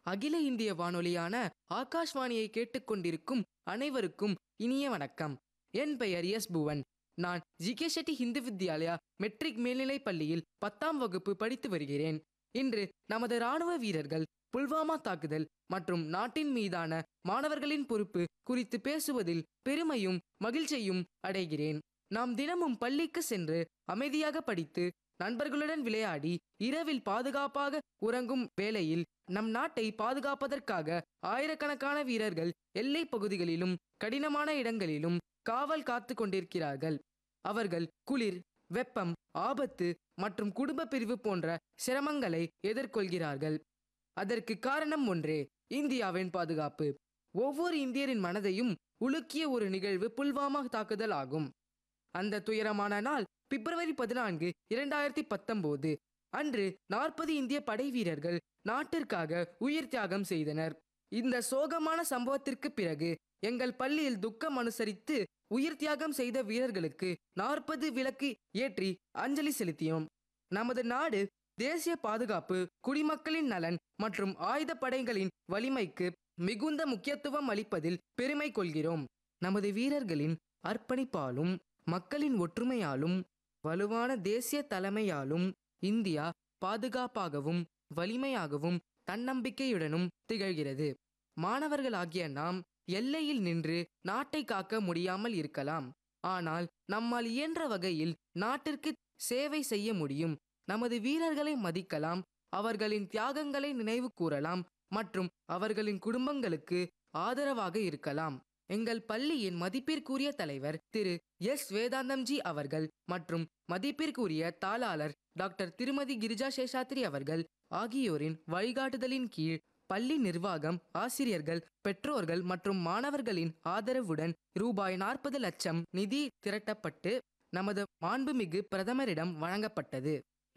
அகில இந்திய வானொலியான ஆகாஷ்வாணியை கேட்டுக்கொண்டிருக்கும் அனைவருக்கும் இனிய வணக்கம் என் பெயர் எஸ் புவன் நான் ஜிகே ஷெட்டி ஹிந்து வித்யாலயா மெட்ரிக் மேல்நிலைப் பள்ளியில் பத்தாம் வகுப்பு படித்து வருகிறேன் இன்று நமது ராணுவ வீரர்கள் புல்வாமா தாக்குதல் மற்றும் நாட்டின் மீதான மாணவர்களின் பொறுப்பு குறித்து பேசுவதில் பெருமையும் மகிழ்ச்சியும் அடைகிறேன் நாம் தினமும் பள்ளிக்கு சென்று அமைதியாக படித்து நண்பர்களுடன் விளையாடி இரவில் பாதுகாப்பாக உறங்கும் வேளையில் நம் நாட்டை பாதுகாப்பதற்காக ஆயிரக்கணக்கான வீரர்கள் எல்லை பகுதிகளிலும் கடினமான இடங்களிலும் காவல் காத்து கொண்டிருக்கிறார்கள் அவர்கள் குளிர் வெப்பம் ஆபத்து மற்றும் குடும்ப பிரிவு போன்ற சிரமங்களை எதிர்கொள்கிறார்கள் அதற்கு காரணம் ஒன்றே இந்தியாவின் பாதுகாப்பு ஒவ்வொரு இந்தியரின் மனதையும் உலுக்கிய ஒரு நிகழ்வு புல்வாமா தாக்குதல் ஆகும் அந்த துயரமான நாள் பிப்ரவரி பதினான்கு இரண்டாயிரத்தி பத்தொன்பது அன்று நாற்பது இந்திய படை வீரர்கள் நாட்டிற்காக உயிர் தியாகம் செய்தனர் இந்த சோகமான சம்பவத்திற்கு பிறகு எங்கள் பள்ளியில் துக்கம் அனுசரித்து உயிர் தியாகம் செய்த வீரர்களுக்கு நாற்பது விளக்கு ஏற்றி அஞ்சலி செலுத்தினோம் நமது நாடு தேசிய பாதுகாப்பு குடிமக்களின் நலன் மற்றும் ஆயுதப்படைகளின் வலிமைக்கு மிகுந்த முக்கியத்துவம் அளிப்பதில் பெருமை கொள்கிறோம் நமது வீரர்களின் அர்ப்பணிப்பாலும் மக்களின் ஒற்றுமையாலும் வலுவான தேசிய தலைமையாலும் இந்தியா பாதுகாப்பாகவும் வலிமையாகவும் தன்னம்பிக்கையுடனும் திகழ்கிறது மாணவர்களாகிய நாம் எல்லையில் நின்று நாட்டை காக்க முடியாமல் இருக்கலாம் ஆனால் நம்மால் இயன்ற வகையில் நாட்டிற்கு சேவை செய்ய முடியும் நமது வீரர்களை மதிக்கலாம் அவர்களின் தியாகங்களை நினைவு கூறலாம் மற்றும் அவர்களின் குடும்பங்களுக்கு ஆதரவாக இருக்கலாம் எங்கள் பள்ளியின் மதிப்பிற்குரிய தலைவர் திரு எஸ் வேதாந்தம்ஜி அவர்கள் மற்றும் மதிப்பிற்குரிய தாளாளர் டாக்டர் திருமதி கிரிஜா சேஷாத்ரி அவர்கள் ஆகியோரின் வழிகாட்டுதலின் கீழ் பள்ளி நிர்வாகம் ஆசிரியர்கள் பெற்றோர்கள் மற்றும் மாணவர்களின் ஆதரவுடன் ரூபாய் நாற்பது லட்சம் நிதி திரட்டப்பட்டு நமது மாண்புமிகு பிரதமரிடம் வழங்கப்பட்டது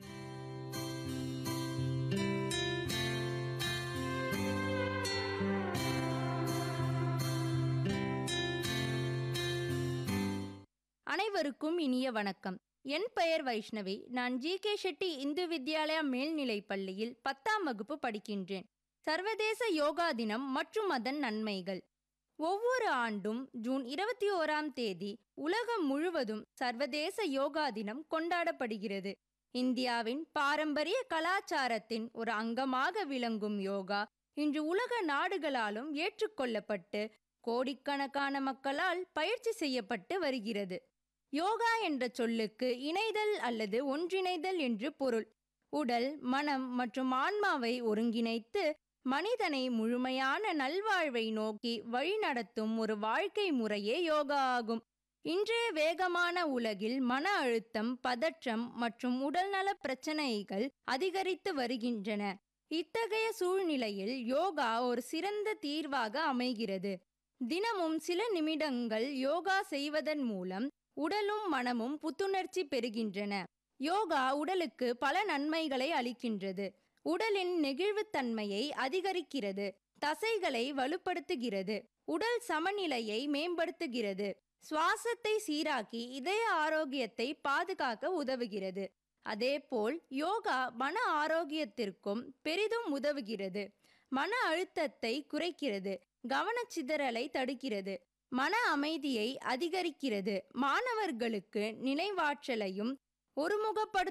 அனைவருக்கும் இனிய வணக்கம் என் பெயர் வைஷ்ணவி நான் ஜி கே ஷெட்டி இந்து வித்யாலயா மேல்நிலைப் பள்ளியில் பத்தாம் வகுப்பு படிக்கின்றேன் சர்வதேச யோகா தினம் மற்றும் அதன் நன்மைகள் ஒவ்வொரு ஆண்டும் ஜூன் இருபத்தி ஓராம் தேதி உலகம் முழுவதும் சர்வதேச யோகா தினம் கொண்டாடப்படுகிறது இந்தியாவின் பாரம்பரிய கலாச்சாரத்தின் ஒரு அங்கமாக விளங்கும் யோகா இன்று உலக நாடுகளாலும் ஏற்றுக்கொள்ளப்பட்டு கோடிக்கணக்கான மக்களால் பயிற்சி செய்யப்பட்டு வருகிறது யோகா என்ற சொல்லுக்கு இணைதல் அல்லது ஒன்றிணைதல் என்று பொருள் உடல் மனம் மற்றும் ஆன்மாவை ஒருங்கிணைத்து மனிதனை முழுமையான நல்வாழ்வை நோக்கி வழிநடத்தும் ஒரு வாழ்க்கை முறையே யோகா ஆகும் இன்றைய வேகமான உலகில் மன அழுத்தம் பதற்றம் மற்றும் உடல்நல பிரச்சனைகள் அதிகரித்து வருகின்றன இத்தகைய சூழ்நிலையில் யோகா ஒரு சிறந்த தீர்வாக அமைகிறது தினமும் சில நிமிடங்கள் யோகா செய்வதன் மூலம் உடலும் மனமும் புத்துணர்ச்சி பெறுகின்றன யோகா உடலுக்கு பல நன்மைகளை அளிக்கின்றது உடலின் நெகிழ்வுத்தன்மையை அதிகரிக்கிறது தசைகளை வலுப்படுத்துகிறது உடல் சமநிலையை மேம்படுத்துகிறது சுவாசத்தை சீராக்கி இதய ஆரோக்கியத்தை பாதுகாக்க உதவுகிறது அதேபோல் யோகா மன ஆரோக்கியத்திற்கும் பெரிதும் உதவுகிறது மன அழுத்தத்தை குறைக்கிறது கவனச்சிதறலை தடுக்கிறது மன அமைதியை அதிகரிக்கிறது மாணவர்களுக்கு நினைவாற்றலையும் ஒருமுகப்படுத்த